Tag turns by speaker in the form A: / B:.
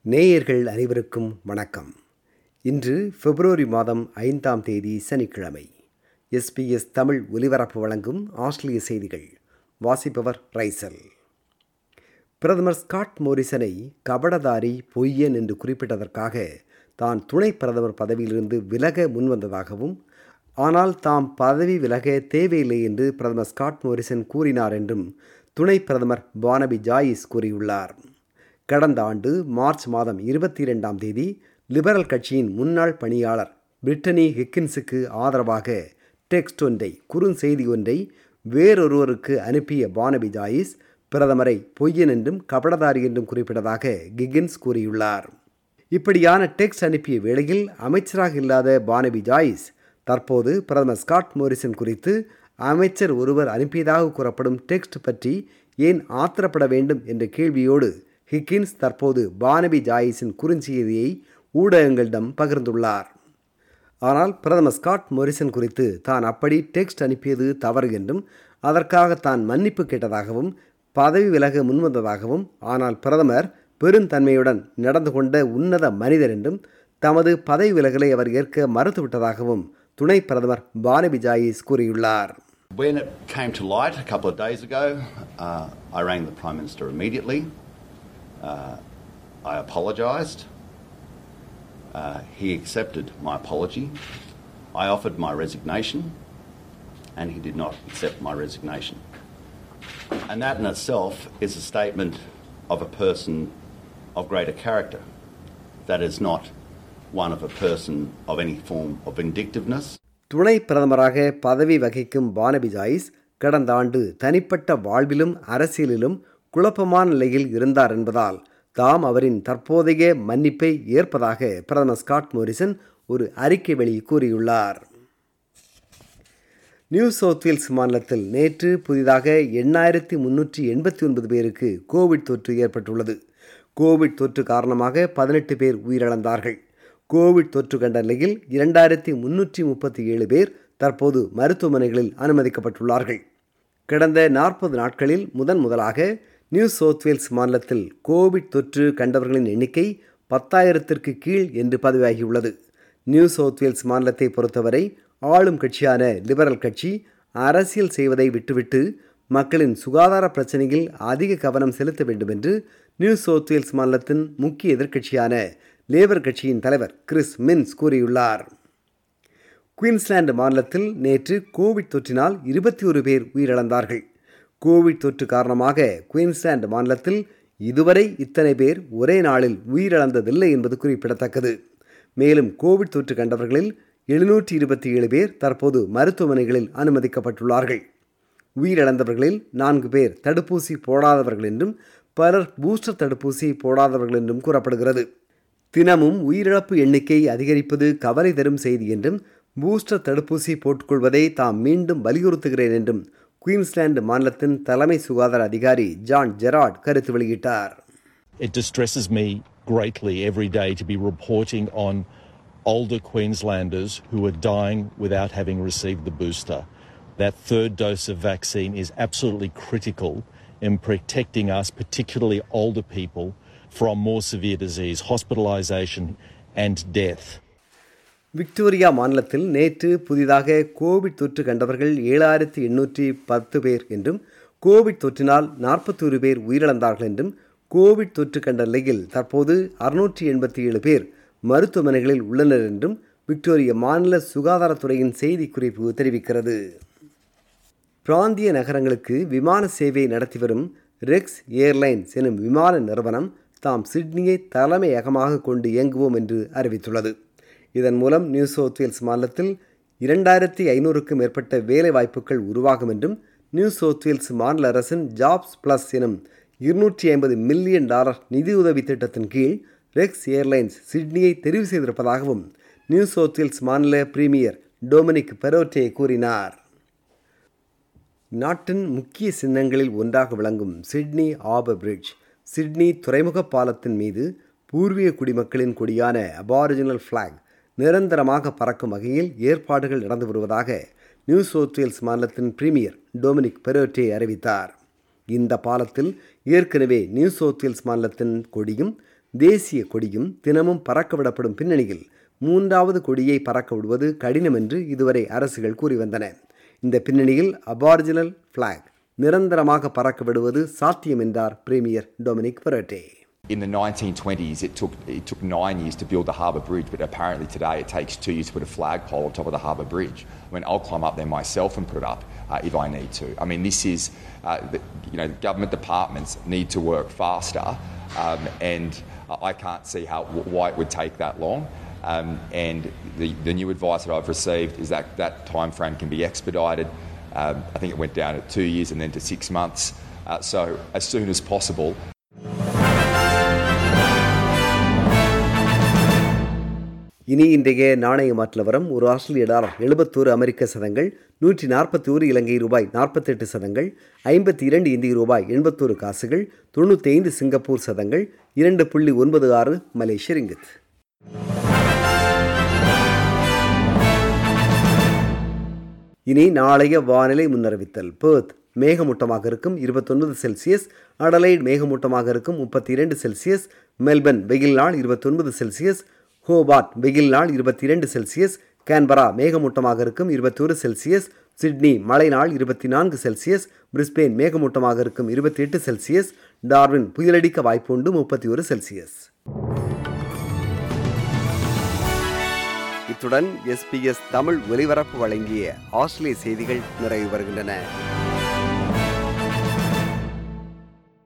A: நேயர்கள் அனைவருக்கும் வணக்கம் இன்று பிப்ரவரி மாதம் ஐந்தாம் தேதி சனிக்கிழமை எஸ்பிஎஸ் தமிழ் ஒலிபரப்பு வழங்கும் ஆஸ்திரேலிய செய்திகள் வாசிப்பவர் ரைசல் பிரதமர் ஸ்காட் மோரிசனை கபடதாரி பொய்யன் என்று குறிப்பிட்டதற்காக தான் துணை பிரதமர் பதவியிலிருந்து விலக முன்வந்ததாகவும் ஆனால் தாம் பதவி விலக தேவையில்லை என்று பிரதமர் ஸ்காட் மோரிசன் கூறினார் என்றும் துணை பிரதமர் பானபி ஜாயிஸ் கூறியுள்ளார் கடந்த ஆண்டு மார்ச் மாதம் இருபத்தி இரண்டாம் தேதி லிபரல் கட்சியின் முன்னாள் பணியாளர் பிரிட்டனி ஹிக்கின்ஸுக்கு ஆதரவாக டெக்ஸ்ட் ஒன்றை குறுஞ்செய்தி ஒன்றை வேறொருவருக்கு அனுப்பிய பானபி ஜாயிஸ் பிரதமரை பொய்யன் என்றும் கபடதாரி என்றும் குறிப்பிட்டதாக கிகின்ஸ் கூறியுள்ளார் இப்படியான டெக்ஸ்ட் அனுப்பிய வேளையில் அமைச்சராக இல்லாத பானபி ஜாயிஸ் தற்போது பிரதமர் ஸ்காட் மோரிசன் குறித்து அமைச்சர் ஒருவர் அனுப்பியதாக கூறப்படும் டெக்ஸ்ட் பற்றி ஏன் ஆத்திரப்பட வேண்டும் என்ற கேள்வியோடு ஹிக்கின்ஸ் தற்போது பானபி ஜாயிஸின் குறுஞ்செய்தியை ஊடகங்களிடம் பகிர்ந்துள்ளார் ஆனால் பிரதமர் ஸ்காட் மொரிசன் குறித்து தான் அப்படி டெக்ஸ்ட் அனுப்பியது தவறு என்றும் அதற்காக தான் மன்னிப்பு கேட்டதாகவும் பதவி விலக முன்வந்ததாகவும் ஆனால் பிரதமர் பெருந்தன்மையுடன் நடந்து கொண்ட உன்னத மனிதர் என்றும் தமது பதவி விலகலை அவர் ஏற்க மறுத்துவிட்டதாகவும் துணை பிரதமர் பானபி ஜாயிஸ் கூறியுள்ளார்
B: When it came to light a couple of days ago, uh, I rang the Prime Minister immediately. Uh, I apologised. Uh, he accepted my apology. I offered my resignation, and he did not accept my resignation. And that in itself is a statement of a person of greater character. That is not one of a person of any form of vindictiveness.
A: துணை பிரதமராக பதவி வகிக்கும் Barnaby ஜாயிஸ் கடந்த ஆண்டு தனிப்பட்ட வாழ்விலும் அரசியலிலும் குழப்பமான நிலையில் இருந்தார் என்பதால் தாம் அவரின் தற்போதைய மன்னிப்பை ஏற்பதாக பிரதமர் ஸ்காட் மோரிசன் ஒரு அறிக்கை வெளி கூறியுள்ளார் நியூ சவுத் வேல்ஸ் மாநிலத்தில் நேற்று புதிதாக எண்ணாயிரத்தி முன்னூற்றி எண்பத்தி ஒன்பது பேருக்கு கோவிட் தொற்று ஏற்பட்டுள்ளது கோவிட் தொற்று காரணமாக பதினெட்டு பேர் உயிரிழந்தார்கள் கோவிட் தொற்று கண்ட நிலையில் இரண்டாயிரத்தி முன்னூற்றி முப்பத்தி ஏழு பேர் தற்போது மருத்துவமனைகளில் அனுமதிக்கப்பட்டுள்ளார்கள் கடந்த நாற்பது நாட்களில் முதன் முதலாக நியூ சவுத் வேல்ஸ் மாநிலத்தில் கோவிட் தொற்று கண்டவர்களின் எண்ணிக்கை பத்தாயிரத்திற்கு கீழ் என்று பதிவாகியுள்ளது நியூ சவுத் வேல்ஸ் மாநிலத்தை பொறுத்தவரை ஆளும் கட்சியான லிபரல் கட்சி அரசியல் செய்வதை விட்டுவிட்டு மக்களின் சுகாதார பிரச்சனையில் அதிக கவனம் செலுத்த வேண்டும் என்று நியூ சவுத் வேல்ஸ் மாநிலத்தின் முக்கிய எதிர்க்கட்சியான லேபர் கட்சியின் தலைவர் கிறிஸ் மின்ஸ் கூறியுள்ளார் குயின்ஸ்லாந்து மாநிலத்தில் நேற்று கோவிட் தொற்றினால் இருபத்தி ஒரு பேர் உயிரிழந்தார்கள் கோவிட் தொற்று காரணமாக குயின்ஸ்லாந்து மாநிலத்தில் இதுவரை இத்தனை பேர் ஒரே நாளில் உயிரிழந்ததில்லை என்பது குறிப்பிடத்தக்கது மேலும் கோவிட் தொற்று கண்டவர்களில் எழுநூற்றி இருபத்தி ஏழு பேர் தற்போது மருத்துவமனைகளில் அனுமதிக்கப்பட்டுள்ளார்கள் உயிரிழந்தவர்களில் நான்கு பேர் தடுப்பூசி போடாதவர்கள் என்றும் பலர் பூஸ்டர் தடுப்பூசி போடாதவர்கள் என்றும் கூறப்படுகிறது தினமும் உயிரிழப்பு எண்ணிக்கை அதிகரிப்பது கவலை தரும் செய்தி என்றும் பூஸ்டர் தடுப்பூசி போட்டுக்கொள்வதை தாம் மீண்டும் வலியுறுத்துகிறேன் என்றும் குயின்ஸ்லாந்து மாநிலத்தின் தலைமை சுகாதார அதிகாரி ஜான் ஜெராட் கருத்து வெளியிட்டார்
C: It distresses me greatly every day to be reporting on older Queenslanders who are dying without having received the booster. That third dose of vaccine is absolutely critical in protecting us, particularly older people, from more severe disease, hospitalisation, and death.
A: Victoria மாநிலத்தில் நேற்று புதிதாக Covid தொற்று கண்டவர்கள் ஏழாயிரத்தி எண்ணூற்றி பத்து பேர் என்றும் கோவிட் தொற்றினால் நாற்பத்தொரு பேர் உயிரிழந்தார்கள் என்றும் கோவிட் தொற்று கண்ட நிலையில் தற்போது அறுநூற்றி எண்பத்தி ஏழு பேர் மருத்துவமனைகளில் உள்ளனர் என்றும் விக்டோரிய மாநில சுகாதாரத்துறையின் செய்திக்குறிப்பு தெரிவிக்கிறது பிராந்திய நகரங்களுக்கு விமான சேவை நடத்தி வரும் ரெக்ஸ் ஏர்லைன்ஸ் எனும் விமான நிறுவனம் தாம் சிட்னியை தலைமையகமாக கொண்டு இயங்குவோம் என்று அறிவித்துள்ளது இதன் மூலம் நியூ சவுத் வேல்ஸ் மாநிலத்தில் இரண்டாயிரத்தி ஐநூறுக்கும் மேற்பட்ட வேலை வாய்ப்புகள் உருவாகும் என்றும் நியூ சவுத் வேல்ஸ் மாநில அரசின் ஜாப்ஸ் பிளஸ் எனும் இருநூற்றி ஐம்பது மில்லியன் டாலர் நிதியுதவி திட்டத்தின் கீழ் ரெக்ஸ் ஏர்லைன்ஸ் சிட்னியை தெரிவு செய்திருப்பதாகவும் நியூ சவுத் வேல்ஸ் மாநில பிரீமியர் டொமினிக் பெரோட்டே கூறினார் நாட்டின் முக்கிய சின்னங்களில் ஒன்றாக விளங்கும் சிட்னி ஆபர் பிரிட்ஜ் சிட்னி துறைமுக பாலத்தின் மீது பூர்வீக குடிமக்களின் கொடியான அபாரிஜினல் ஃப்ளாக் நிரந்தரமாக பறக்கும் வகையில் ஏற்பாடுகள் நடந்து வருவதாக நியூ சவுத் வேல்ஸ் மாநிலத்தின் பிரீமியர் டொமினிக் பெரோட்டே அறிவித்தார் இந்த பாலத்தில் ஏற்கனவே நியூ சவுத் வேல்ஸ் மாநிலத்தின் கொடியும் தேசிய கொடியும் தினமும் பறக்க விடப்படும் பின்னணியில் மூன்றாவது கொடியை பறக்க விடுவது கடினம் என்று இதுவரை அரசுகள் கூறி வந்தன இந்த பின்னணியில் அபார்ஜினல் பிளாக் நிரந்தரமாக பறக்க விடுவது சாத்தியம் என்றார் premier Dominic Perrottet
D: In the 1920s, it took, it took nine years to build the harbour bridge, but apparently today it takes two years to put a flagpole on top of the harbour bridge. I mean, I'll climb up there myself and put it up uh, if I need to. I mean, this is, uh, the, you know, government departments need to work faster, um, and I can't see how, why it would take that long. Um, and the, the new advice that I've received is that that time frame can be expedited. Um, I think it went down to two years and then to six months. Uh, so as soon as possible,
A: இனி இன்றைய நாணய மாற்றவரம் ஒரு ஆஸ்திரேலிய dollar எழுபத்தோரு அமெரிக்க சதங்கள் நூற்றி நாற்பத்தி ஒரு இலங்கை ரூபாய் நாற்பத்தெட்டு சதங்கள் ஐம்பத்தி இரண்டு இந்திய ரூபாய் எண்பத்தோரு காசுகள் தொண்ணூற்றி ஐந்து சிங்கப்பூர் சதங்கள் இரண்டு புள்ளி ஒன்பது ஆறு மலேசிய ரிங்கித் இனி நாளைய வானிலை முன்னறிவித்தல் பேர்த் மேகமூட்டமாக இருக்கும் இருபத்தொன்பது செல்சியஸ் அடலைட் மேகமூட்டமாக இருக்கும் முப்பத்தி இரண்டு செல்சியஸ் மெல்பர்ன் வெயில் நாள் இருபத்தொன்பது செல்சியஸ் ஹோபார்ட் வெயில் நாள் இருபத்தி இரண்டு செல்சியஸ் கேன்பரா மேகமூட்டமாக இருக்கும் இருபத்தொரு செல்சியஸ் சிட்னி மழை நாள் இருபத்தி நான்கு செல்சியஸ் பிரிஸ்பெயின் மேகமூட்டமாக இருக்கும் இருபத்தி எட்டு செல்சியஸ் டார்வின் புயலடிக்க வாய்ப்புண்டு முப்பத்தி ஒரு செல்சியஸ் இத்துடன் எஸ்பிஎஸ் தமிழ் ஒலிபரப்பு வழங்கிய ஆஸ்திரேலிய செய்திகள் நிறைவு வருகின்றன